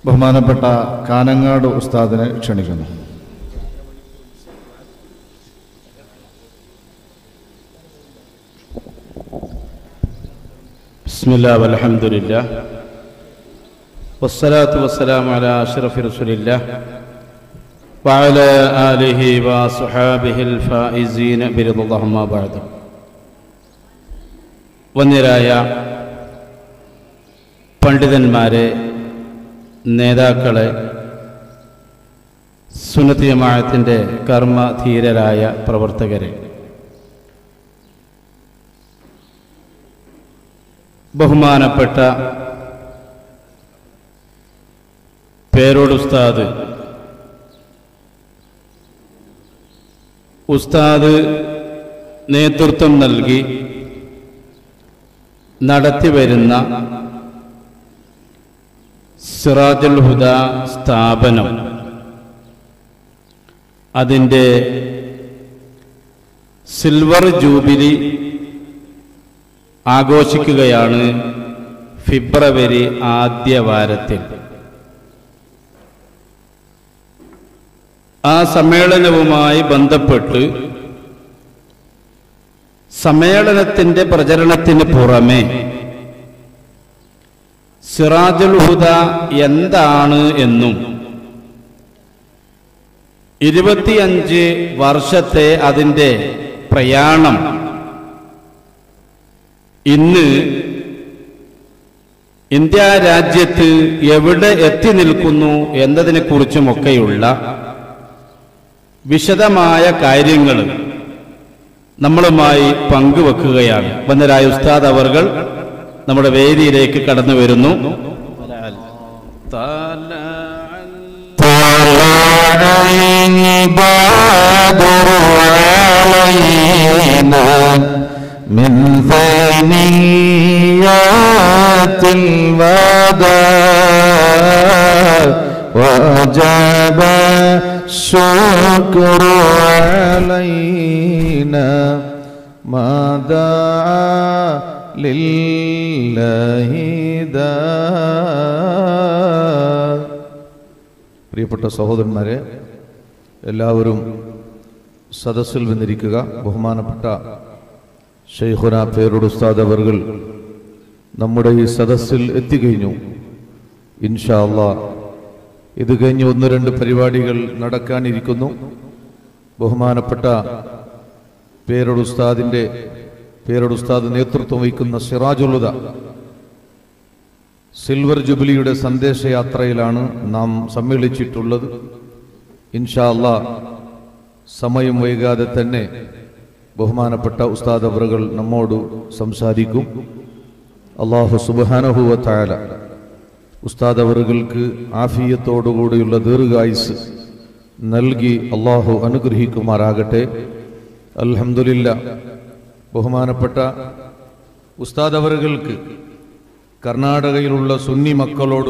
ബഹുമാനപ്പെട്ട കാനങ്ങാട് ഉസ്താദിനെ ക്ഷണിക്കുന്നു بسم الله والحمد لله والصلاة والسلام على أشرف رسول الله وعلى آله وصحابه الفائزين برضا الله ما بعد വന്യരായ പണ്ഡിതന്മാരെ നേതാക്കളെ സുന്നത്തി ജമാഅത്തിൻ്റെ കർമ്മധീരരായ പ്രവർത്തകരെ ബഹുമാനപ്പെട്ട പേരോട് ഉസ്താദ് ഉസ്താദ് നേതൃത്വം നൽകി നടത്തിവരുന്ന സിറാജുൽ ഹുദ സ്ഥാപനം അതിൻ്റെ സിൽവർ ജൂബിലി ആഘോഷിക്കുകയാണ് ഫെബ്രുവരി ആദ്യ വാരത്തിൽ ആ സമ്മേളനവുമായി ബന്ധപ്പെട്ട് സമ്മേളനത്തിന്റെ പ്രചരണത്തിന് പുറമെ സിറാജുൽ ഹുദ എന്താണ് എന്നും ഇരുപത്തിയഞ്ച് വർഷത്തെ അതിൻ്റെ പ്രയാണം ഇന്ന് ഇന്ത്യ രാജ്യത്ത് എവിടെ എത്തി നിൽക്കുന്നു എന്നതിനെക്കുറിച്ചുമൊക്കെയുള്ള വിശദമായ കാര്യങ്ങൾ നമ്മളുമായി പങ്കുവെക്കുകയാണ് വന്നരായ ഉസ്താദ് അവർകൾ നമ്മുടെ വേദിയിലേക്ക് കടന്നു വരുന്നു من ثنيات الوداع وجب الشكر علينا ما دعا لله داع പ്രിയപ്പെട്ട സഹോദരന്മാരെ എല്ലാവരും സദസ്സിൽ വന്നിരിക്കുക ബഹുമാനപ്പെട്ട ഷെയ്ഖുന പേരോട് ഉസ്താദ് അവർകൾ നമ്മുടെ ഈ സദസ്സിൽ എത്തിക്കഴിഞ്ഞു ഇൻഷാ അള്ളാ ഇത് കഴിഞ്ഞ് ഒന്ന് രണ്ട് പരിപാടികൾ നടക്കാനിരിക്കുന്നു ബഹുമാനപ്പെട്ട പേരോട് ഉസ്താദിൻ്റെ പേരോട് ഉസ്താദ് നേതൃത്വം വഹിക്കുന്ന സിറാജുലുദ സിൽവർ ജൂബിലിയുടെ സന്ദേശയാത്രയിലാണ് നാം സമ്മേളിച്ചിട്ടുള്ളത് ഇൻഷാ അള്ളാ സമയം വൈകാതെ തന്നെ ബഹുമാനപ്പെട്ട ഉസ്താദ് അവറുകൾ നമ്മോട് സംസാരിക്കും അള്ളാഹു സുബാനഹുവ താല ഉസ്താദ് അവറുകൾക്ക് ആഫിയത്തോടുകൂടിയുള്ള ദീർഘായുസ് നൽകി അള്ളാഹു അനുഗ്രഹിക്കുമാറാകട്ടെ അൽഹംദുലില്ല ബഹുമാനപ്പെട്ട ഉസ്താദ് അവറുകൾക്ക് കർണാടകയിലുള്ള സുന്നി മക്കളോട്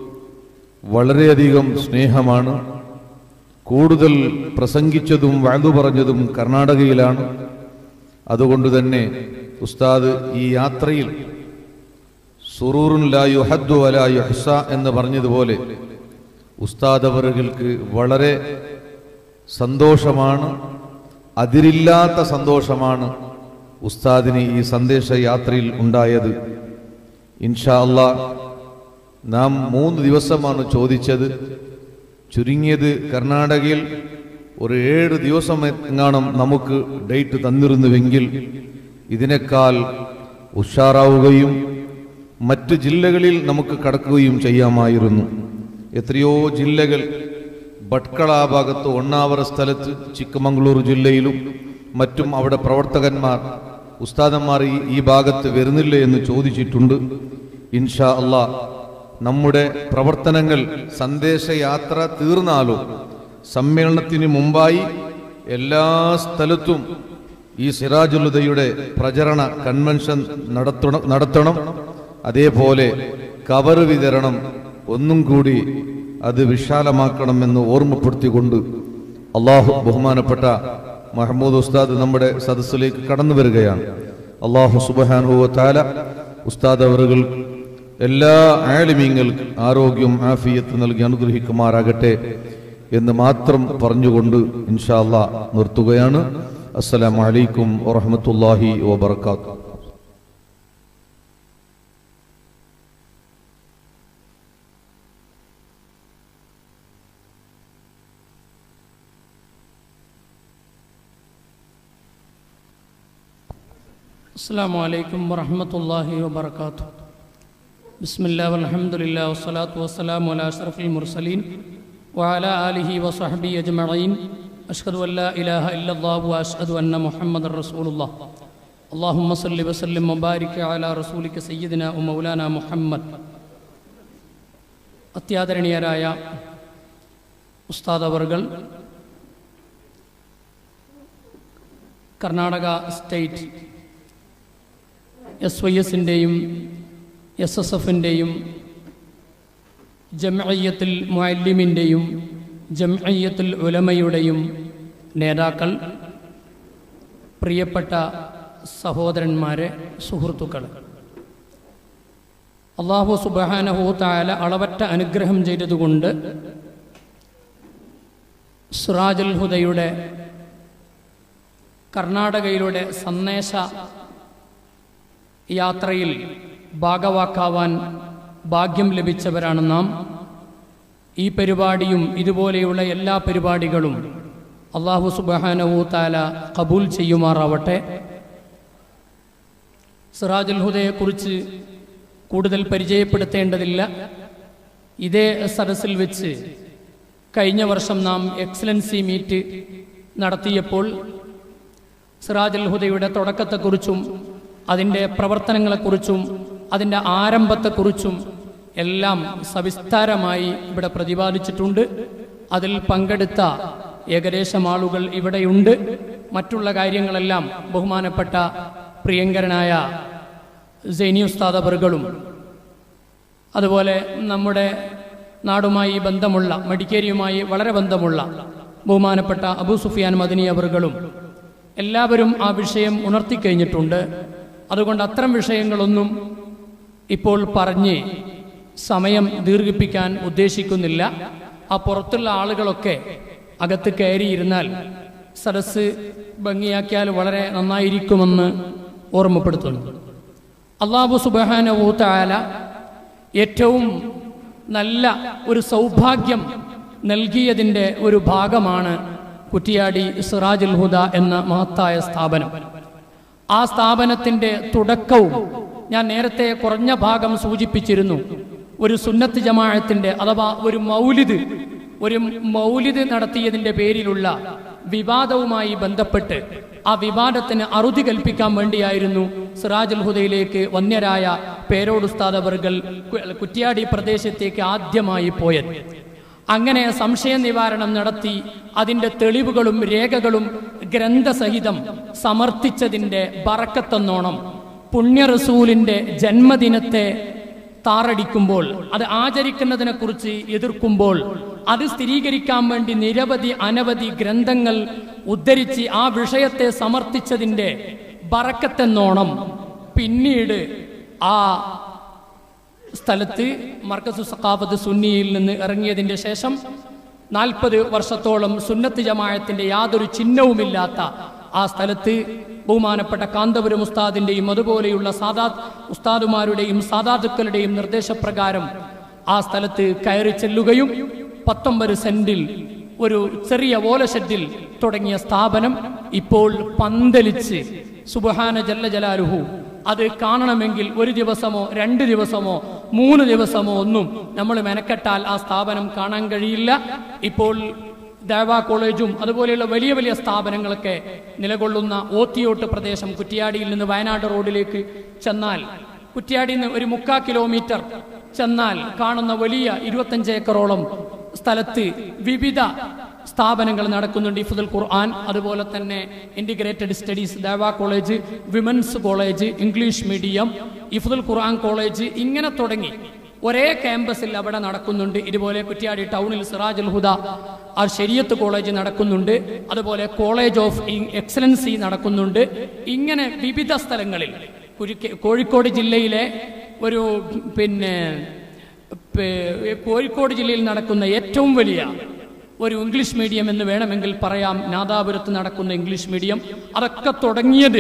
വളരെയധികം സ്നേഹമാണ് കൂടുതൽ പ്രസംഗിച്ചതും വാഴ്ന്നു പറഞ്ഞതും കർണാടകയിലാണ് അതുകൊണ്ട് തന്നെ ഉസ്താദ് ഈ യാത്രയിൽ സുറൂറുൻ ലാ യുഹദ്ദു വലാ യുഹ്സ എന്ന് പറഞ്ഞതുപോലെ ഉസ്താദ് അവറുകൾക്ക് വളരെ സന്തോഷമാണ് അതിരില്ലാത്ത സന്തോഷമാണ് ഉസ്താദിന് ഈ സന്ദേശ യാത്രയിൽ ഉണ്ടായത് ഇൻഷാ അല്ലാ നാം മൂന്ന് ദിവസമാണ് ചോദിച്ചത് ചുരുങ്ങിയത് കർണാടകയിൽ ഒരു ഏഴ് ദിവസം എങ്ങാനും നമുക്ക് ഡേറ്റ് തന്നിരുന്നുവെങ്കിൽ ഇതിനേക്കാൾ ഉഷാറാവുകയും മറ്റ് ജില്ലകളിൽ നമുക്ക് കടക്കുകയും ചെയ്യാമായിരുന്നു എത്രയോ ജില്ലകൾ ഭട്കള ഭാഗത്ത് ഒണ്ണാവറ സ്ഥലത്ത് ചിക്കമംഗളൂർ ജില്ലയിലും മറ്റും അവിടെ പ്രവർത്തകന്മാർ ഉസ്താദന്മാർ ഈ ഈ ഭാഗത്ത് വരുന്നില്ല എന്ന് ചോദിച്ചിട്ടുണ്ട് ഇൻഷാ അള്ളാ നമ്മുടെ പ്രവർത്തനങ്ങൾ സന്ദേശയാത്ര തീർന്നാലും സമ്മേളനത്തിന് മുമ്പായി എല്ലാ സ്ഥലത്തും ഈ സിറാജുലുദയുടെ പ്രചരണ കൺവെൻഷൻ നടത്തണം നടത്തണം അതേപോലെ കവർ വിതരണം ഒന്നും കൂടി അത് വിശാലമാക്കണമെന്ന് ഓർമ്മപ്പെടുത്തിക്കൊണ്ട് അള്ളാഹു ബഹുമാനപ്പെട്ട മഹമ്മൂദ് ഉസ്താദ് നമ്മുടെ സദസ്സിലേക്ക് കടന്നു വരികയാണ് അള്ളാഹു സുബാനുഹുവ താല ഉസ്താദ് അവറുകൾ എല്ലാ ആലിമീങ്ങൾക്ക് ആരോഗ്യം ആഫിയത്ത് നൽകി അനുഗ്രഹിക്കുമാറാകട്ടെ എന്ന് മാത്രം പറഞ്ഞുകൊണ്ട് ഇൻഷാ അല്ലാ നിർത്തുകയാണ് അസ്സലാമു അലൈക്കും വറഹ്മത്തുള്ളാഹി വബർക്കാത്തു السلام عليكم ورحمة الله وبركاته بسم الله والحمد لله والصلاة والسلام على أشرف المرسلين وعلى آله وصحبه أجمعين أشهد أن لا إله إلا الله وأشهد أن محمد رسول الله اللهم صل وسلم وبارك على رسولك سيدنا ومولانا محمد അത്യാദരണീയരായ ഉസ്താദ് അവർകൾ കർണാടക സ്റ്റേറ്റ് എസ് വൈ എസിൻ്റെയും എസ് എസ് എഫിൻ്റെയും ജംഅയ്യത്തുൽ മുഅല്ലിമിൻ്റെയും ജംഅയ്യത്തുൽ ഉലമയുടെയും നേതാക്കൾ പ്രിയപ്പെട്ട സഹോദരന്മാരെ സുഹൃത്തുക്കൾ അള്ളാഹു സുബാനഹു താല അളവറ്റ അനുഗ്രഹം ചെയ്തതുകൊണ്ട് സിറാജുൽ ഹുദയുടെ കർണാടകയിലൂടെ സന്ദേശ യാത്രയിൽ ഭാഗവാക്കാവാൻ ഭാഗ്യം ലഭിച്ചവരാണ് നാം ഈ പരിപാടിയും ഇതുപോലെയുള്ള എല്ലാ പരിപാടികളും അള്ളാഹു സുബാനവു താല കബൂൽ ചെയ്യുമാറാവട്ടെ സിറാജുൽ ഹുദയെക്കുറിച്ച് കൂടുതൽ പരിചയപ്പെടുത്തേണ്ടതില്ല ഇതേ സദസ്സിൽ വെച്ച് കഴിഞ്ഞ വർഷം നാം എക്സലൻസി മീറ്റ് നടത്തിയപ്പോൾ സിറാജുൽ ഹുദയുടെ തുടക്കത്തെക്കുറിച്ചും അതിൻ്റെ പ്രവർത്തനങ്ങളെക്കുറിച്ചും അതിൻ്റെ ആരംഭത്തെക്കുറിച്ചും എല്ലാം സവിസ്താരമായി ഇവിടെ പ്രതിപാദിച്ചിട്ടുണ്ട് അതിൽ പങ്കെടുത്ത ഏകദേശം ആളുകൾ ഇവിടെയുണ്ട് മറ്റുള്ള കാര്യങ്ങളെല്ലാം ബഹുമാനപ്പെട്ട പ്രിയങ്കരനായ സൈനി ഉസ്താദ് അവറുകളും അതുപോലെ നമ്മുടെ നാടുമായി ബന്ധമുള്ള മടിക്കേരിയുമായി വളരെ ബന്ധമുള്ള ബഹുമാനപ്പെട്ട അബൂ സുഫിയാൻ മദനി അവറുകളും എല്ലാവരും ആ വിഷയം ഉണർത്തിക്കഴിഞ്ഞിട്ടുണ്ട് അതുകൊണ്ട് അത്തരം വിഷയങ്ങളൊന്നും ഇപ്പോൾ പറഞ്ഞ് സമയം ദീർഘിപ്പിക്കാൻ ഉദ്ദേശിക്കുന്നില്ല ആ പുറത്തുള്ള ആളുകളൊക്കെ അകത്ത് കയറിയിരുന്നാൽ സദസ്സ് ഭംഗിയാക്കിയാൽ വളരെ നന്നായിരിക്കുമെന്ന് ഓർമ്മപ്പെടുത്തുന്നു അള്ളാഹു സുബാനവൂത്തായാല ഏറ്റവും നല്ല ഒരു സൗഭാഗ്യം നൽകിയതിൻ്റെ ഒരു ഭാഗമാണ് കുറ്റിയാടി സിറാജുൽ ഹുദ എന്ന മഹത്തായ സ്ഥാപനം ആ സ്ഥാപനത്തിന്റെ തുടക്കവും ഞാൻ നേരത്തെ കുറഞ്ഞ ഭാഗം സൂചിപ്പിച്ചിരുന്നു ഒരു സുന്നത്ത് ജമാഅത്തിന്റെ അഥവാ ഒരു മൗലിദ് ഒരു മൗലിദ് നടത്തിയതിന്റെ പേരിലുള്ള വിവാദവുമായി ബന്ധപ്പെട്ട് ആ വിവാദത്തിന് അറുതി കൽപ്പിക്കാൻ വേണ്ടിയായിരുന്നു സിറാജുൽ ഹുദയിലേക്ക് വന്യരായ പേരോട് ഉസ്താദ് അവർകൾ കുറ്റ്യാടി പ്രദേശത്തേക്ക് ആദ്യമായി പോയത് അങ്ങനെ സംശയ നിവാരണം നടത്തി അതിന്റെ തെളിവുകളും രേഖകളും ഗ്രന്ഥസഹിതം സമർത്ഥിച്ചതിന്റെ ബറക്കത്തെന്നോണം പുണ്യ റസൂലിന്റെ ജന്മദിനത്തെ താറടിക്കുമ്പോൾ അത് ആചരിക്കുന്നതിനെ കുറിച്ച് എതിർക്കുമ്പോൾ അത് സ്ഥിരീകരിക്കാൻ വേണ്ടി നിരവധി അനവധി ഗ്രന്ഥങ്ങൾ ഉദ്ധരിച്ച് ആ വിഷയത്തെ സമർത്ഥിച്ചതിന്റെ ബറക്കത്തെന്നോണം പിന്നീട് ആ സ്ഥലത്ത് മർക്കസു സഖാഫത്ത് സുന്നിയിൽ നിന്ന് ഇറങ്ങിയതിന്റെ ശേഷം നാൽപ്പത് വർഷത്തോളം സുന്നത്ത് ജമായത്തിന്റെ യാതൊരു ചിഹ്നവുമില്ലാത്ത ആ സ്ഥലത്ത് ബഹുമാനപ്പെട്ട കാന്തപുരം ഉസ്താദിന്റെയും അതുപോലെയുള്ള സാദാത് ഉസ്താദുമാരുടെയും സാദാത്തുക്കളുടെയും നിർദ്ദേശപ്രകാരം ആ സ്ഥലത്ത് കയറി ചെല്ലുകയും പത്തൊമ്പത് സെന്റിൽ ഒരു ചെറിയ ഓലഷെഡിൽ തുടങ്ങിയ സ്ഥാപനം ഇപ്പോൾ പന്തലിച്ച് സുബഹാന ജല്ല ജലാലുഹു അത് കാണണമെങ്കിൽ ഒരു ദിവസമോ രണ്ട് ദിവസമോ മൂന്ന് ദിവസമോ ഒന്നും നമ്മൾ മെനക്കെട്ടാൽ ആ സ്ഥാപനം കാണാൻ കഴിയില്ല ഇപ്പോൾ ദേവ കോളേജും അതുപോലെയുള്ള വലിയ വലിയ സ്ഥാപനങ്ങളൊക്കെ നിലകൊള്ളുന്ന ഓത്തിയോട്ട് പ്രദേശം കുറ്റിയാടിയിൽ നിന്ന് വയനാട് റോഡിലേക്ക് ചെന്നാൽ കുറ്റിയാടിയിൽ നിന്ന് ഒരു മുക്കാ കിലോമീറ്റർ ചെന്നാൽ കാണുന്ന വലിയ ഇരുപത്തഞ്ച് ഏക്കറോളം സ്ഥലത്ത് വിവിധ സ്ഥാപനങ്ങൾ നടക്കുന്നുണ്ട് ഇഫുദുൽ ഖുർആൻ അതുപോലെ തന്നെ ഇന്റഗ്രേറ്റഡ് സ്റ്റഡീസ് ദേവ college women's college English medium ഇഫുദുൽ ഖുർആൻ കോളേജ് ഇങ്ങനെ തുടങ്ങി ഒരേ ക്യാമ്പസിൽ അവിടെ നടക്കുന്നുണ്ട് ഇതുപോലെ കുറ്റ്യാടി ടൗണിൽ സിറാജുൽ ഹുദ ആ ശരിയത്ത് കോളേജ് നടക്കുന്നുണ്ട് അതുപോലെ കോളേജ് ഓഫ് എക്സലൻസി നടക്കുന്നുണ്ട് ഇങ്ങനെ വിവിധ സ്ഥലങ്ങളിൽ കുരുക്കെ- കോഴിക്കോട് ജില്ലയിലെ ഒരു പിന്നെ പേ- കോഴിക്കോട് ജില്ലയിൽ നടക്കുന്ന ഏറ്റവും വലിയ ഒരു ഇംഗ്ലീഷ് മീഡിയം എന്ന് വേണമെങ്കിൽ പറയാം നാദാപുരത്ത് നടക്കുന്ന ഇംഗ്ലീഷ് മീഡിയം അതൊക്കെ തുടങ്ങിയത്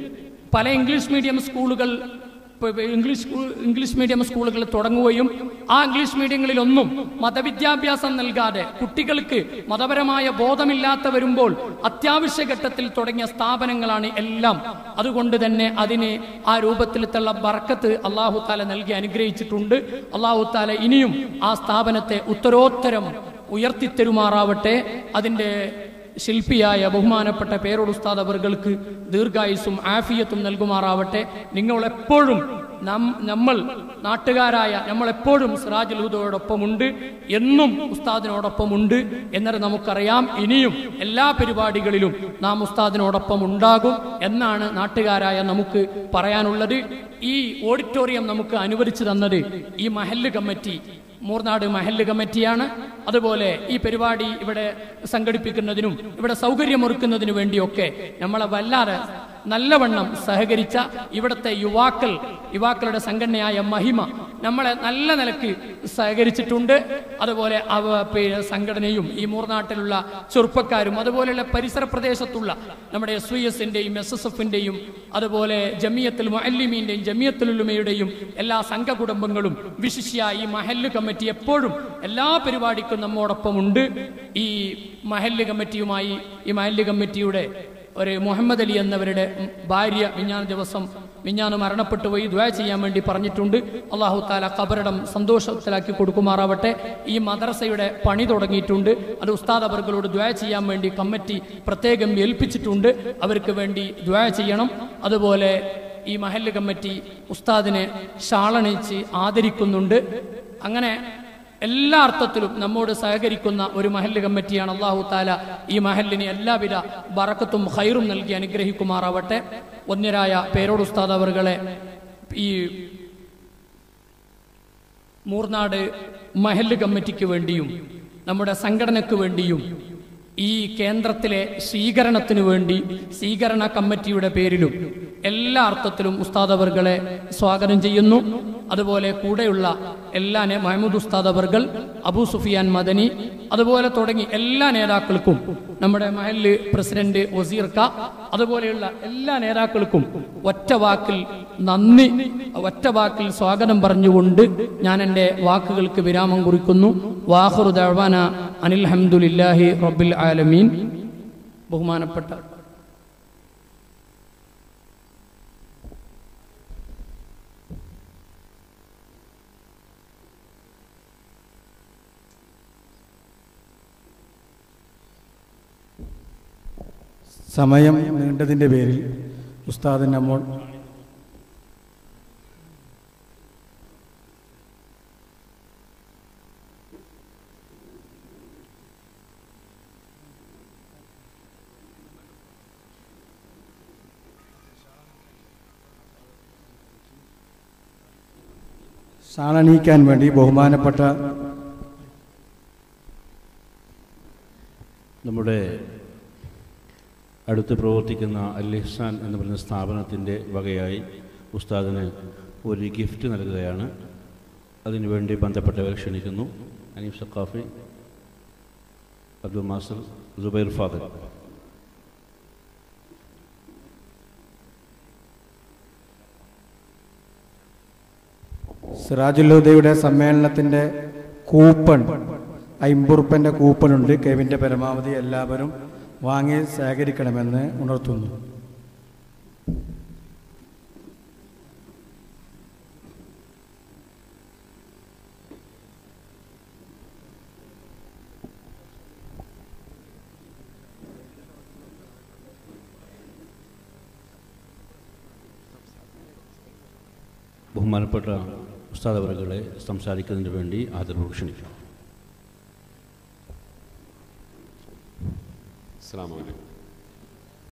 പല ഇംഗ്ലീഷ് മീഡിയം സ്കൂളുകൾ ഇപ്പൊ ഇംഗ്ലീഷ് സ്കൂൾ ഇംഗ്ലീഷ് മീഡിയം സ്കൂളുകൾ തുടങ്ങുകയും ആ ഇംഗ്ലീഷ് മീഡിയങ്ങളിലൊന്നും മതവിദ്യാഭ്യാസം നൽകാതെ കുട്ടികൾക്ക് മതപരമായ ബോധമില്ലാത്ത വരുമ്പോൾ അത്യാവശ്യ ഘട്ടത്തിൽ തുടങ്ങിയ സ്ഥാപനങ്ങളാണ് എല്ലാം അതുകൊണ്ട് തന്നെ അതിന് ആ രൂപത്തിലുള്ള ബർക്കത്ത് അള്ളാഹു താല നൽകി അനുഗ്രഹിച്ചിട്ടുണ്ട് അള്ളാഹു താല ഇനിയും ആ സ്ഥാപനത്തെ ഉത്തരോത്തരം ഉയർത്തിത്തരുമാറാവട്ടെ അതിൻ്റെ ശില്പിയായ ബഹുമാനപ്പെട്ട പേരോട് ഉസ്താദ് അവർക്ക് ദീർഘായുസും ആഫിയത്തും നൽകുമാറാവട്ടെ നിങ്ങളെപ്പോഴും നം- നമ്മൾ നാട്ടുകാരായ നമ്മളെപ്പോഴും സിറാജുൽ ഹുദയോടൊപ്പമുണ്ട് എന്നും ഉസ്താദിനോടൊപ്പമുണ്ട് എന്നത് നമുക്കറിയാം ഇനിയും എല്ലാ പരിപാടികളിലും നാം ഉസ്താദിനോടൊപ്പം ഉണ്ടാകും എന്നാണ് നാട്ടുകാരായ നമുക്ക് പറയാനുള്ളത് ഈ ഓഡിറ്റോറിയം നമുക്ക് അനുവദിച്ചു തന്നത് ഈ മഹല്ല് കമ്മിറ്റി മൂർനാട് മഹല്ല് കമ്മിറ്റിയാണ് അതുപോലെ ഈ പരിപാടി ഇവിടെ സംഘടിപ്പിക്കുന്നതിനും ഇവിടെ സൗകര്യമൊരുക്കുന്നതിനു വേണ്ടിയൊക്കെ നമ്മളെ വല്ലാതെ നല്ലവണ്ണം സഹകരിച്ച ഇവിടുത്തെ യുവാക്കൾ യുവാക്കളുടെ സംഘടനയായ മഹിമ നമ്മളെ നല്ല നിലക്ക് സഹകരിച്ചിട്ടുണ്ട് അതുപോലെ അവ പേ- സംഘടനയും ഈ മൂർനാട്ടിലുള്ള ചെറുപ്പക്കാരും അതുപോലെയുള്ള പരിസര പ്രദേശത്തുള്ള നമ്മുടെ എസ് വി എസിന്റെയും എസ് എസ് എഫിന്റെയും അതുപോലെ ജമിയത്തുൽ മുഅല്ലിമീന്റെയും ജമിയത്തുൽ ഉലുമയുടെയും എല്ലാ സംഘകുടുംബങ്ങളും വിശിഷ്യ ഈ മഹല്ല് കമ്മിറ്റി എപ്പോഴും എല്ലാ പരിപാടിക്കും നമ്മോടൊപ്പം ഉണ്ട് ഈ മഹല്ല് കമ്മിറ്റിയുമായി ഈ മഹല്ല് കമ്മിറ്റിയുടെ ഒരു മുഹമ്മദ് അലി എന്നവരുടെ ഭാര്യ മിഞ്ഞാന്ന് ദിവസം മിഞ്ഞാന്ന് മരണപ്പെട്ടു പോയി ദ്വാ ചെയ്യാൻ വേണ്ടി പറഞ്ഞിട്ടുണ്ട് അള്ളാഹു താല കബറിടം സന്തോഷത്തിലാക്കി കൊടുക്കുമാറാവട്ടെ ഈ മദ്രസയുടെ പണി തുടങ്ങിയിട്ടുണ്ട് അത് ഉസ്താദ് അവർകളോട് ദ്വാ ചെയ്യാൻ വേണ്ടി കമ്മിറ്റി പ്രത്യേകം ഏൽപ്പിച്ചിട്ടുണ്ട് അവർക്ക് വേണ്ടി ദ്വാ ചെയ്യണം അതുപോലെ ഈ മഹല്ല് കമ്മിറ്റി ഉസ്താദിനെ ഷാളണിച്ച് ആദരിക്കുന്നുണ്ട് അങ്ങനെ എല്ലാ അർത്ഥത്തിലും നമ്മോട് സഹകരിക്കുന്ന ഒരു മഹല്ല് കമ്മിറ്റിയാണ് അള്ളാഹു താല ഈ മഹല്ലിന് എല്ലാവിധ ബറക്കത്തും ഹൈറും നൽകി അനുഗ്രഹിക്കുമാറാവട്ടെ ഒന്നിരായ പേരോട് ഉസ്താദ് അവറുകളെ ഈ മൂർനാട് മഹല്ല് കമ്മിറ്റിക്ക് വേണ്ടിയും നമ്മുടെ സംഘടനയ്ക്ക് വേണ്ടിയും ഈ കേന്ദ്രത്തിലെ സ്വീകരണത്തിനു വേണ്ടി സ്വീകരണ കമ്മിറ്റിയുടെ പേരിലും എല്ലാ അർത്ഥത്തിലും ഉസ്താദ് അവർകളെ സ്വാഗതം ചെയ്യുന്നു അതുപോലെ കൂടെയുള്ള എല്ലാ നേ- മഹമ്മൂദ് ഉസ്താദ് അവർകൾ അബൂ സുഫിയാൻ മദനി അതുപോലെ തുടങ്ങി എല്ലാ നേതാക്കൾക്കും നമ്മുടെ മഹല്ല് പ്രസിഡന്റ് വസീർക്ക അതുപോലെയുള്ള എല്ലാ നേതാക്കൾക്കും ഒറ്റ വാക്കിൽ നന്ദി ഒറ്റ വാക്കിൽ സ്വാഗതം പറഞ്ഞുകൊണ്ട് ഞാൻ എൻ്റെ വാക്കുകൾക്ക് വിരാമം കുറിക്കുന്നു വാഹുർ ദഴവാന അനിൽ ഹംദുലില്ലാഹി റബ്ബിൽ ആലമീൻ ബഹുമാനപ്പെട്ട സമയം നീണ്ടതിൻ്റെ പേരിൽ ഉസ്താദ് നമ്മൾ ഷാളണീക്കാൻ വേണ്ടി ബഹുമാനപ്പെട്ട നമ്മുടെ അടുത്ത് പ്രവർത്തിക്കുന്ന അൽ ഇഹ്സാൻ എന്ന് പറയുന്ന സ്ഥാപനത്തിൻ്റെ വകയായി ഉസ്താദിന് ഒരു ഗിഫ്റ്റ് നൽകുകയാണ് അതിനുവേണ്ടി ബന്ധപ്പെട്ടവരെ ക്ഷണിക്കുന്നു അനീഫ് സക്കാഫി അബ്ദുൽ മാസർ ജുബൈർ ഫാദർ സിറാജുല്ലുദയുടെ സമ്മേളനത്തിൻ്റെ കൂപ്പൺ അമ്പുറുപ്പൻ്റെ കൂപ്പണുണ്ട് കെവിൻ്റെ പരമാവധി എല്ലാവരും വാങ്ങി ശേഖരിക്കണമെന്ന് ഉണർത്തുന്നു ബഹുമാനപ്പെട്ട ഉസ്താദ് അവറുകളെ സംസാരിക്കുന്നതിന് വേണ്ടി ആദരവ് ക്ഷണിക്കുന്നു അസ്സാം വലൈക്കും